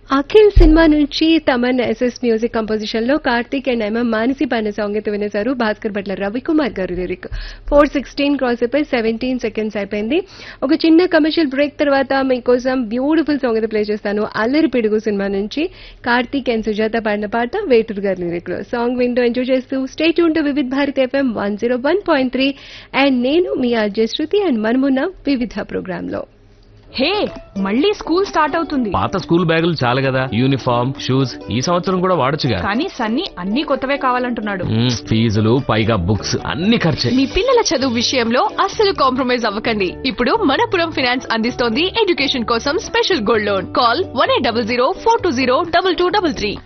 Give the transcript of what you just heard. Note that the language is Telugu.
అఖిల్ సినిమా నుంచి తమన్ ఎస్ఎస్ మ్యూజిక్ కంపోజిషన్ లో కార్తీక్ అండ్ ఎంఎం మానసి పాడిన సాంగ్ అయితే వినేశారు భాస్కర్ భట్ల రవికుమార్ గారు లిరిక్ ఫోర్ సిక్స్టీన్ క్రాస్ అయిపోయి సెవెంటీన్ సెకండ్స్ అయిపోయింది ఒక చిన్న కమర్షియల్ బ్రేక్ తర్వాత మీకోసం బ్యూటిఫుల్ సాంగ్ అయితే ప్లే చేస్తాను అల్లరి పిడుగు సినిమా నుంచి కార్తీక్ అండ్ సుజాత పాడిన పాట వేటూరు గారి లిరిక్ లో సాంగ్ వింటూ ఎంజాయ్ చేస్తూ స్టేట్ ఉంటూ Vividh Bharat FM one zero one point three and నేను మీ అజయ్ శృతి అండ్ మనమున్న వివిధ ప్రోగ్రామ్ లో హే మళ్ళీ స్కూల్ స్టార్ట్ అవుతుంది పాత స్కూల్ బ్యాగులు చాలు కదా యూనిఫామ్ షూస్ ఈ సంవత్సరం కూడా వాడొచ్చుగా కానీ సన్నీ అన్ని కొత్తవే కావాలంటున్నాడు మ్మ్, ఫీజులు పైగా బుక్స్ అన్ని ఖర్చే మీ పిల్లల చదువు విషయంలో అస్సలు కాంప్రమైజ్ అవ్వకండి ఇప్పుడు మనపురం ఫైనాన్స్ అందిస్తోంది ఎడ్యుకేషన్ కోసం special gold loan call one eight double zero four two zero double two double three